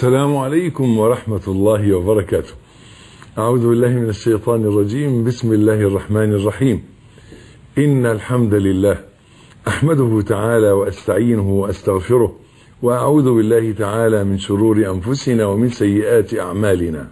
السلام عليكم ورحمة الله وبركاته. أعوذ بالله من الشيطان الرجيم، بسم الله الرحمن الرحيم. إن الحمد لله أحمده تعالى وأستعينه وأستغفره وأعوذ بالله تعالى من شرور أنفسنا ومن سيئات أعمالنا.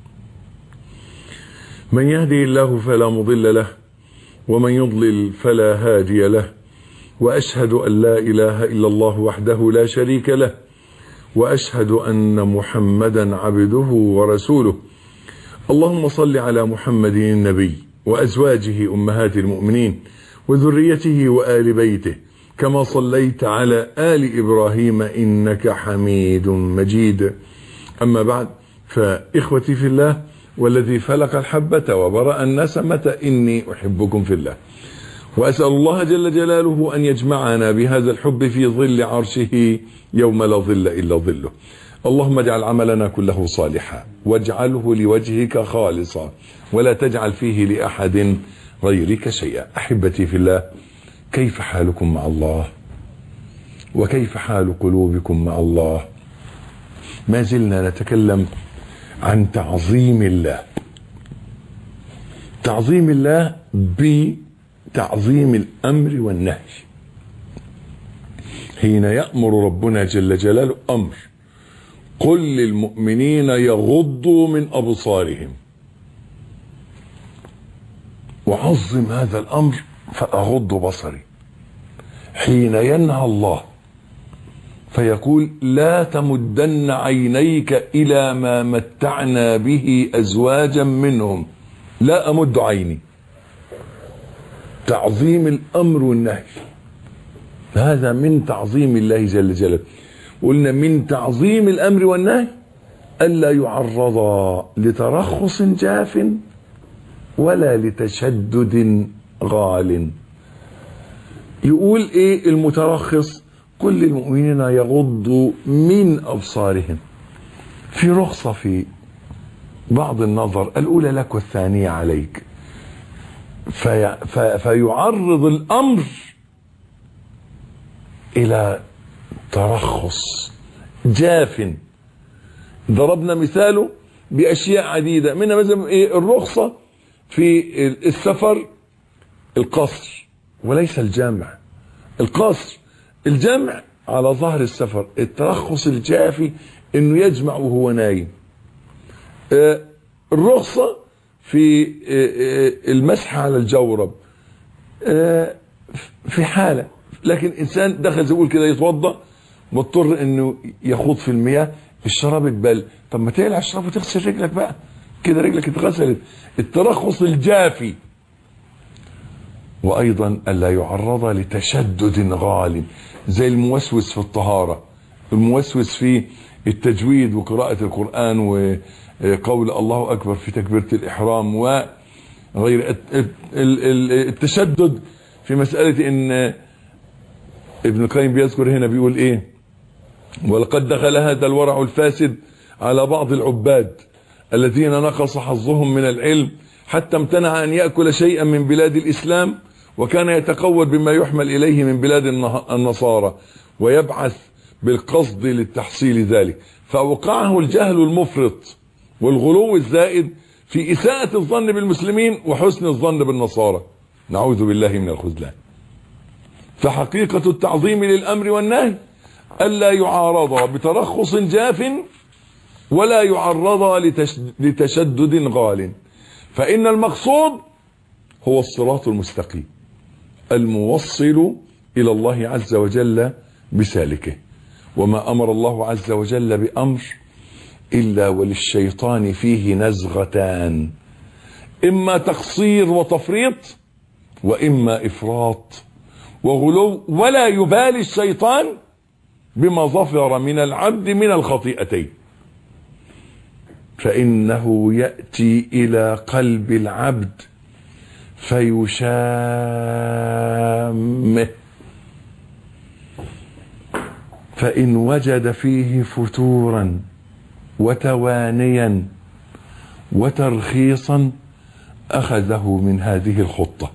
من يهدي الله فلا مضل له ومن يضلل فلا هادي له وأشهد أن لا إله إلا الله وحده لا شريك له واشهد ان محمدا عبده ورسوله اللهم صل على محمد النبي وازواجه امهات المؤمنين وذريته وال بيته كما صليت على ال ابراهيم انك حميد مجيد اما بعد فاخوتي في الله والذي فلق الحبه وبرا النسمه اني احبكم في الله واسال الله جل جلاله ان يجمعنا بهذا الحب في ظل عرشه يوم لا ظل الا ظله. اللهم اجعل عملنا كله صالحا واجعله لوجهك خالصا ولا تجعل فيه لاحد غيرك شيئا. احبتي في الله كيف حالكم مع الله؟ وكيف حال قلوبكم مع الله؟ ما زلنا نتكلم عن تعظيم الله. تعظيم الله ب تعظيم الامر والنهي حين يامر ربنا جل جلاله امر قل للمؤمنين يغضوا من ابصارهم وعظم هذا الامر فاغض بصري حين ينهى الله فيقول لا تمدن عينيك الى ما متعنا به ازواجا منهم لا امد عيني تعظيم الامر والنهي هذا من تعظيم الله جل جلاله قلنا من تعظيم الامر والنهي الا يعرض لترخص جاف ولا لتشدد غال يقول ايه المترخص كل المؤمنين يغضوا من ابصارهم في رخصه في بعض النظر الاولى لك والثانيه عليك في في فيعرض الامر الى ترخص جاف ضربنا مثاله باشياء عديده منها مثلا ايه الرخصه في السفر القصر وليس الجامع القصر الجمع على ظهر السفر الترخص الجافي انه يجمع وهو نايم اه الرخصه في المسح على الجورب في حاله لكن انسان دخل زي يقول كده يتوضا مضطر انه يخوض في المياه الشراب اتبل طب ما تقلع الشراب وتغسل رجلك بقى كده رجلك اتغسلت الترخص الجافي وايضا الا يعرض لتشدد غالب زي الموسوس في الطهاره الموسوس في التجويد وقراءه القران و قول الله اكبر في تكبيره الاحرام وغير التشدد في مساله ان ابن القيم بيذكر هنا بيقول ايه ولقد دخل هذا الورع الفاسد على بعض العباد الذين نقص حظهم من العلم حتى امتنع ان ياكل شيئا من بلاد الاسلام وكان يتقود بما يحمل اليه من بلاد النصارى ويبعث بالقصد للتحصيل ذلك فاوقعه الجهل المفرط والغلو الزائد في إساءة الظن بالمسلمين وحسن الظن بالنصارى نعوذ بالله من الخذلان فحقيقة التعظيم للأمر والنهي ألا يعارض بترخص جاف ولا يعرض لتشدد غال فإن المقصود هو الصراط المستقيم الموصل إلى الله عز وجل بسالكه وما أمر الله عز وجل بأمر الا وللشيطان فيه نزغتان اما تقصير وتفريط واما افراط وغلو ولا يبالي الشيطان بما ظفر من العبد من الخطيئتين فانه ياتي الى قلب العبد فيشامه فان وجد فيه فتورا وتوانيا وترخيصا اخذه من هذه الخطه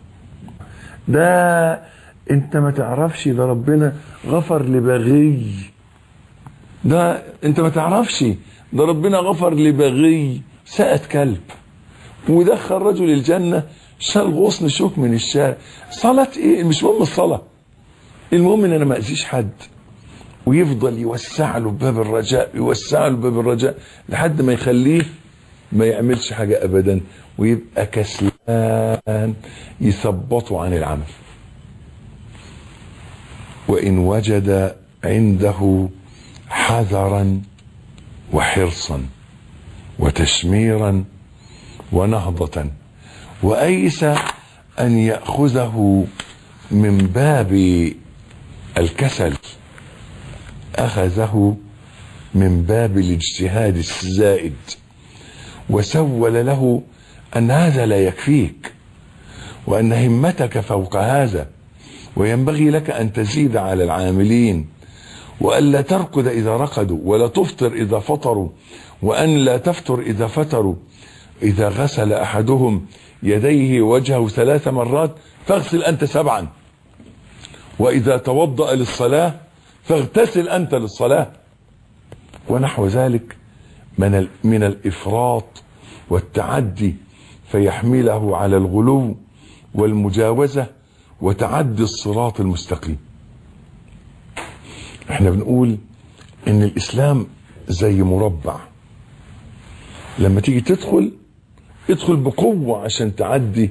ده انت ما تعرفش ده ربنا غفر لبغي ده انت ما تعرفش ده ربنا غفر لبغي ساءت كلب ودخل رجل الجنة شال غصن شوك من الشارع صلاة ايه مش مهم الصلاة المهم ان انا ما اذيش حد ويفضل يوسع له باب الرجاء يوسع له باب الرجاء لحد ما يخليه ما يعملش حاجة ابدا ويبقى كسلان يثبطه عن العمل وان وجد عنده حذرا وحرصا وتشميرا ونهضة وأيس أن يأخذه من باب الكسل أخذه من باب الاجتهاد الزائد وسول له أن هذا لا يكفيك وأن همتك فوق هذا وينبغي لك أن تزيد على العاملين وألا ترقد إذا رقدوا ولا تفطر إذا فطروا وأن لا تفطر إذا فتروا إذا غسل أحدهم يديه وجهه ثلاث مرات فاغسل أنت سبعا وإذا توضأ للصلاة فاغتسل أنت للصلاة ونحو ذلك من, من الإفراط والتعدي فيحمله على الغلو والمجاوزة وتعدي الصراط المستقيم احنا بنقول ان الاسلام زي مربع لما تيجي تدخل ادخل بقوة عشان تعدي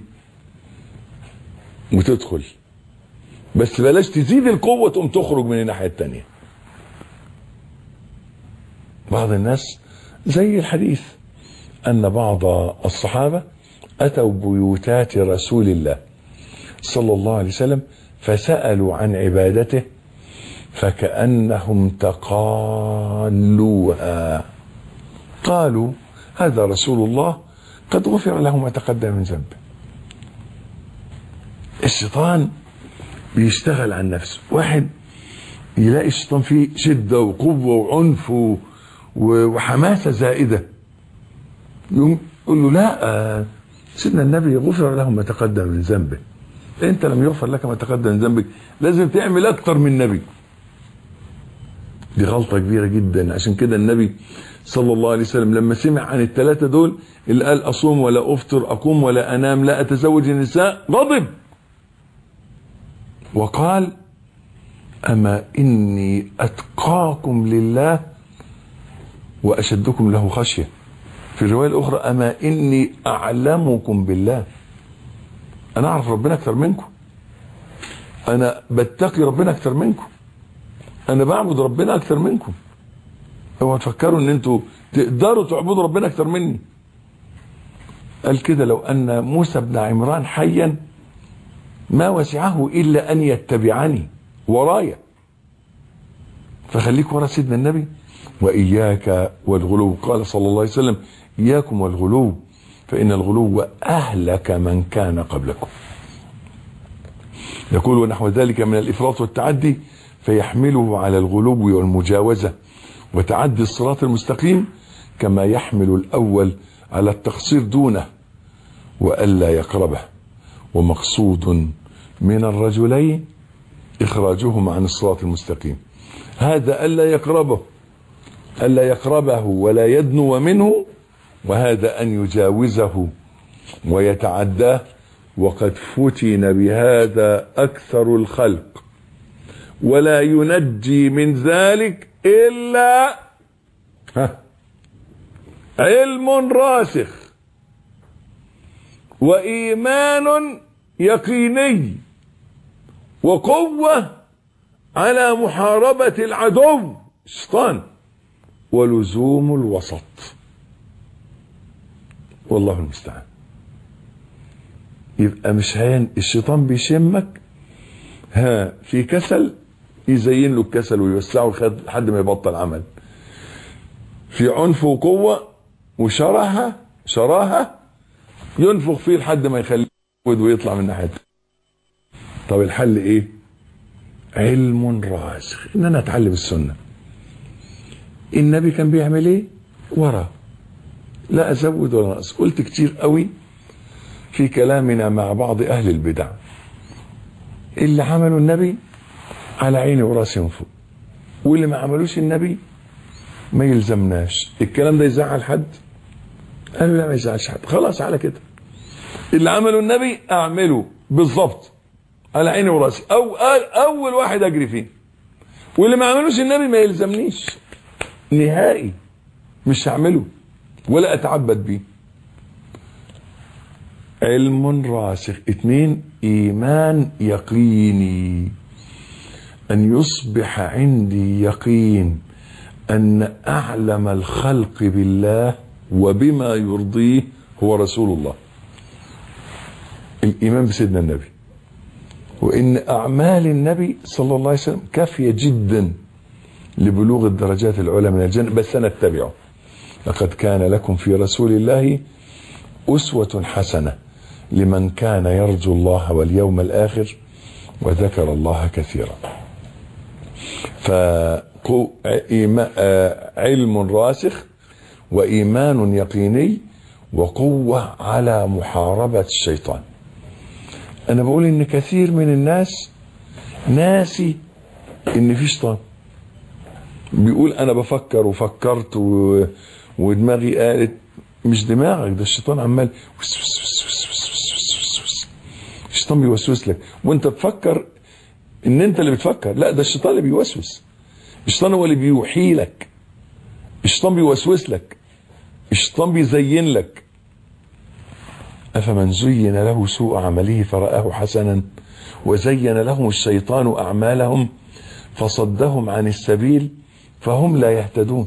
وتدخل بس بلاش تزيد القوة تقوم تخرج من الناحية التانية بعض الناس زي الحديث أن بعض الصحابة أتوا بيوتات رسول الله صلى الله عليه وسلم فسألوا عن عبادته فكأنهم تقالوها قالوا هذا رسول الله قد غفر له ما تقدم من ذنبه الشيطان بيشتغل عن نفسه واحد يلاقي الشيطان فيه شدة وقوة وعنف و- وحماسة زائدة يقوم يقول له لا آه، سيدنا النبي غفر له ما تقدم من ذنبه انت لم يغفر لك ما تقدم من ذنبك لازم تعمل اكتر من النبي دي غلطة كبيرة جدا عشان كده النبي صلى الله عليه وسلم لما سمع عن الثلاثة دول اللي قال أصوم ولا أفطر أقوم ولا أنام لا أتزوج النساء غضب وقال أما إني أتقاكم لله وأشدكم له خشية في الرواية الأخرى أما إني أعلمكم بالله أنا أعرف ربنا أكثر منكم أنا بتقي ربنا أكثر منكم انا بعبد ربنا اكتر منكم اوعوا تفكروا ان انتوا تقدروا تعبدوا ربنا اكتر مني قال كده لو ان موسى بن عمران حيا ما وسعه الا ان يتبعني ورايا فخليك ورا سيدنا النبي واياك والغلو قال صلى الله عليه وسلم اياكم والغلو فان الغلو اهلك من كان قبلكم يقول ونحو ذلك من الافراط والتعدي فيحمله على الغلو والمجاوزة وتعدي الصراط المستقيم كما يحمل الأول على التقصير دونه وألا يقربه ومقصود من الرجلين إخراجهما عن الصراط المستقيم هذا ألا يقربه ألا يقربه ولا يدنو منه وهذا أن يجاوزه ويتعداه وقد فتن بهذا أكثر الخلق ولا ينجي من ذلك إلا ها علم راسخ وإيمان يقيني وقوة على محاربة العدو الشيطان ولزوم الوسط والله المستعان يبقى مش هين الشيطان بيشمك ها في كسل يزين له الكسل ويوسعه لخد- لحد ما يبطل عمل في عنف وقوة وشراهة شراهة ينفخ فيه لحد ما يخليه يسود ويطلع من ناحيته طب الحل ايه علم راسخ ان انا اتعلم السنة النبي كان بيعمل ايه ورا لا ازود ولا انقص قلت كتير قوي في كلامنا مع بعض اهل البدع اللي عملوا النبي على عيني وراسي من فوق واللي ما عملوش النبي ما يلزمناش الكلام ده يزعل حد قالوا لا ما يزعلش حد خلاص على كده اللي عمله النبي اعمله بالظبط على عيني وراسي او اول واحد اجري فيه واللي ما عملوش النبي ما يلزمنيش نهائي مش هعمله ولا اتعبد بيه علم راسخ اتنين ايمان يقيني ان يصبح عندي يقين ان اعلم الخلق بالله وبما يرضيه هو رسول الله الايمان بسيدنا النبي وان اعمال النبي صلى الله عليه وسلم كافيه جدا لبلوغ الدرجات العلى من الجنه بس انا اتبعه لقد كان لكم في رسول الله اسوه حسنه لمن كان يرجو الله واليوم الاخر وذكر الله كثيرا فعلم راسخ وايمان يقيني وقوه على محاربه الشيطان انا بقول ان كثير من الناس ناسي ان في شيطان بيقول انا بفكر وفكرت و... ودماغي قالت مش دماغك ده الشيطان عمال وس وس وس وس وس وس وس وس وس. الشيطان بيوسوس لك وانت تفكر ان انت اللي بتفكر لا ده الشيطان اللي بيوسوس الشيطان هو اللي بيوحي لك الشيطان بيوسوس لك الشيطان بيزين لك أفمن زين له سوء عمله فرآه حسنا وزين لهم الشيطان أعمالهم فصدهم عن السبيل فهم لا يهتدون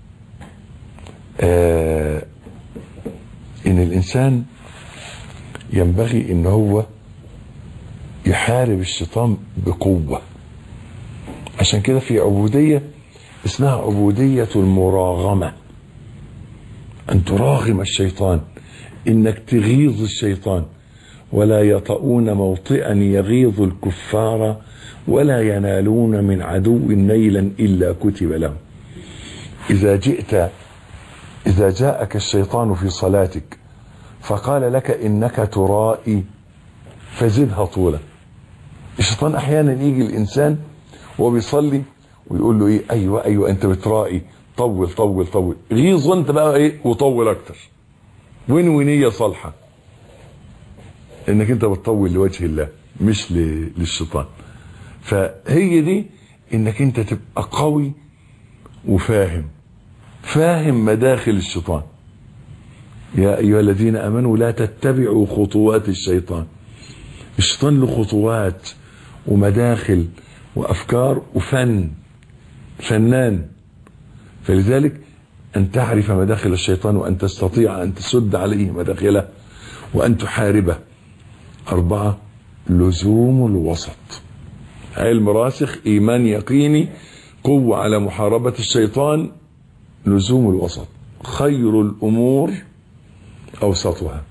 آه إن الإنسان ينبغي إن هو يحارب الشيطان بقوة عشان كده في عبودية اسمها عبودية المراغمة أن تراغم الشيطان انك تغيظ الشيطان ولا يطؤون موطئا يغيظ الكفار ولا ينالون من عدو نيلا الا كتب لهم اذا جئت اذا جاءك الشيطان في صلاتك فقال لك انك ترائي فزدها طولا الشيطان احيانا يجي الانسان وهو بيصلي ويقول له ايه ايوه ايوه انت بترائي طول طول طول غيظ انت بقى ايه وطول اكتر وين ونية صالحة انك انت بتطول لوجه الله مش للشيطان فهي دي انك انت تبقى قوي وفاهم فاهم مداخل الشيطان يا ايها الذين امنوا لا تتبعوا خطوات الشيطان الشيطان له خطوات ومداخل وافكار وفن فنان فلذلك أن تعرف مداخل الشيطان وأن تستطيع أن تسد عليه مداخله وأن تحاربه أربعة لزوم الوسط علم راسخ إيمان يقيني قوة على محاربة الشيطان لزوم الوسط خير الأمور أوسطها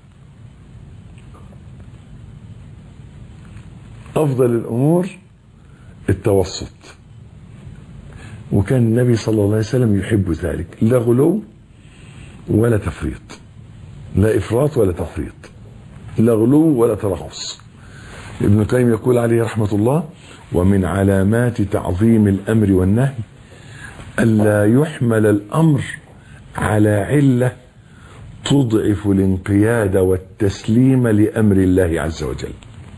أفضل الأمور التوسط وكان النبي صلى الله عليه وسلم يحب ذلك لا غلو ولا تفريط لا إفراط ولا تفريط لا غلو ولا ترخص ابن القيم يقول عليه رحمة الله ومن علامات تعظيم الأمر والنهي ألا يحمل الأمر على علة تضعف الانقياد والتسليم لأمر الله عز وجل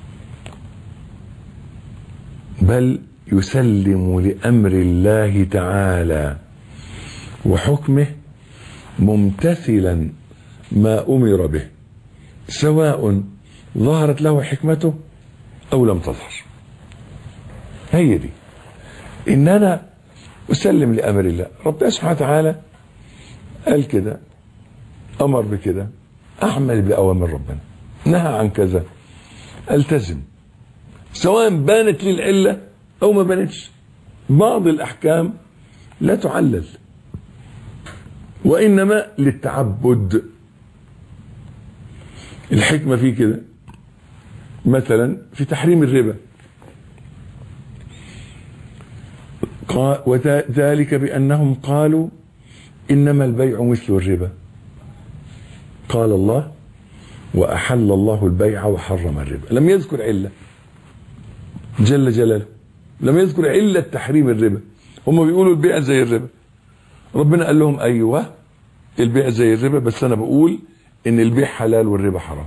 بل يسلم لامر الله تعالى وحكمه ممتثلا ما امر به سواء ظهرت له حكمته او لم تظهر هي دي ان انا اسلم لامر الله ربنا سبحانه وتعالى قال كده امر بكده اعمل باوامر ربنا نهى عن كذا التزم سواء بانت لي العله او ما بانتش بعض الاحكام لا تعلل وانما للتعبد الحكمه في كده مثلا في تحريم الربا وذلك بانهم قالوا انما البيع مثل الربا قال الله واحل الله البيع وحرم الربا لم يذكر عله جل جلاله لم يذكر علة تحريم الربا هم بيقولوا البيع زي الربا ربنا قال لهم ايوه البيع زي الربا بس انا بقول ان البيع حلال والربا حرام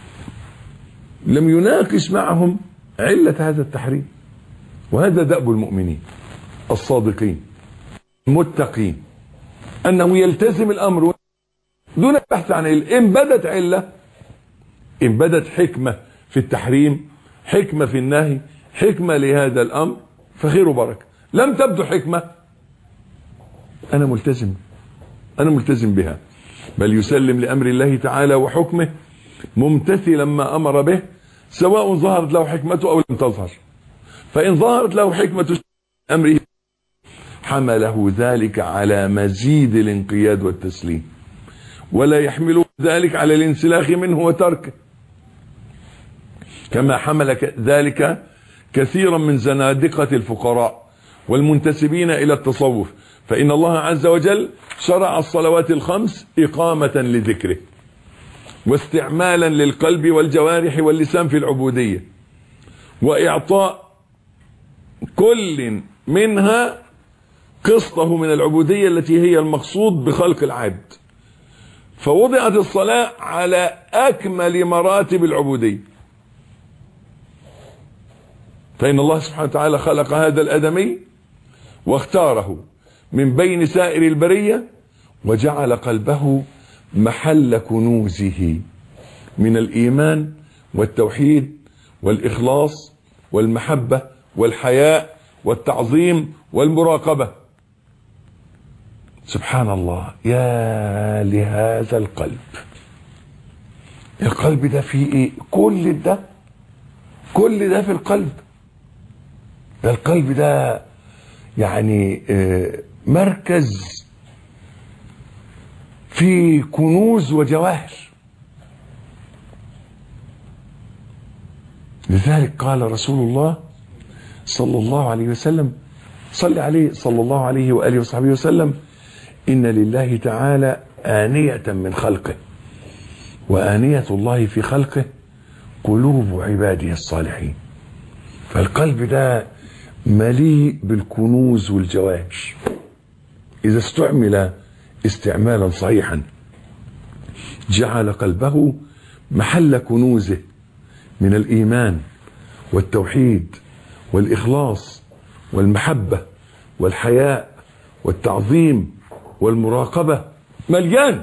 لم يناقش معهم علة هذا التحريم وهذا دأب المؤمنين الصادقين المتقين انه يلتزم الامر دون البحث عن علة ان بدت علة ان بدت حكمة في التحريم حكمة في النهي حكمة لهذا الامر فخير وبركة لم تبدو حكمة انا ملتزم انا ملتزم بها بل يسلم لامر الله تعالى وحكمه ممتثلا ما امر به سواء ظهرت له حكمته او لم تظهر فان ظهرت له حكمة امره حمله ذلك على مزيد الانقياد والتسليم ولا يحمله ذلك على الانسلاخ منه وتركه كما حمل ذلك كثيرا من زنادقة الفقراء والمنتسبين إلى التصوف فإن الله عز وجل شرع الصلوات الخمس إقامة لذكره واستعمالا للقلب والجوارح واللسان في العبودية وإعطاء كل منها قسطه من العبودية التي هي المقصود بخلق العبد فوضعت الصلاة على أكمل مراتب العبودية فإن الله سبحانه وتعالى خلق هذا الأدمي واختاره من بين سائر البرية وجعل قلبه محل كنوزه من الإيمان والتوحيد والإخلاص والمحبة والحياء والتعظيم والمراقبة سبحان الله يا لهذا القلب القلب ده فيه ايه كل ده كل ده في القلب ده القلب ده يعني مركز في كنوز وجواهر لذلك قال رسول الله صلى الله عليه وسلم صلى عليه صلى الله عليه وآله وصحبه وسلم إن لله تعالى آنية من خلقه وآنية الله في خلقه قلوب عباده الصالحين فالقلب ده مليء بالكنوز والجواهر إذا استعمل استعمالا صحيحا جعل قلبه محل كنوزه من الإيمان والتوحيد والإخلاص والمحبة والحياء والتعظيم والمراقبة مليان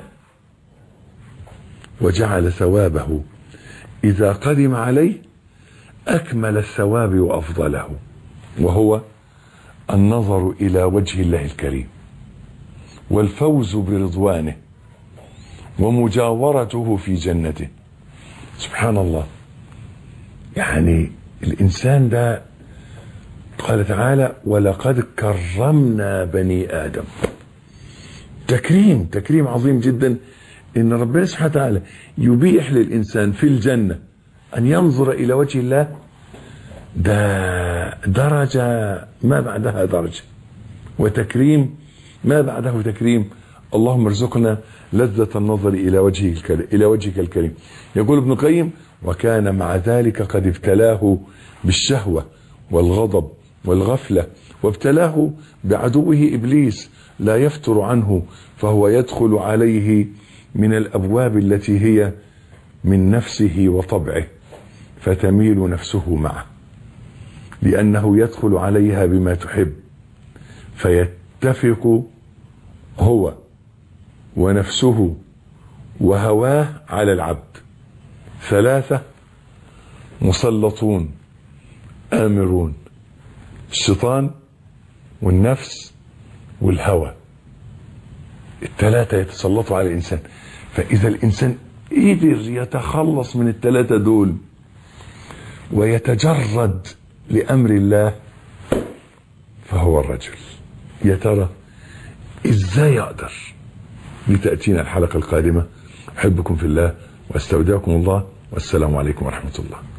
وجعل ثوابه إذا قدم عليه أكمل الثواب وأفضله وهو النظر إلى وجه الله الكريم والفوز برضوانه ومجاورته في جنته سبحان الله يعني الإنسان ده قال تعالى ولقد كرمنا بني آدم تكريم تكريم عظيم جدا ان ربنا سبحانه وتعالى يبيح للانسان في الجنه ان ينظر الى وجه الله ده درجه ما بعدها درجه وتكريم ما بعده تكريم اللهم ارزقنا لذة النظر إلى وجهه الكريم إلى وجهك الكريم يقول ابن القيم وكان مع ذلك قد ابتلاه بالشهوة والغضب والغفلة وابتلاه بعدوه إبليس لا يفتر عنه فهو يدخل عليه من الأبواب التي هي من نفسه وطبعه فتميل نفسه معه لأنه يدخل عليها بما تحب فيتفق هو ونفسه وهواه على العبد ثلاثة مسلطون آمرون الشيطان والنفس والهوى الثلاثة يتسلطوا على الإنسان فإذا الإنسان قدر يتخلص من الثلاثة دول ويتجرد لأمر الله فهو الرجل يا ترى ازاي اقدر لتأتينا الحلقة القادمة أحبكم في الله واستودعكم الله والسلام عليكم ورحمة الله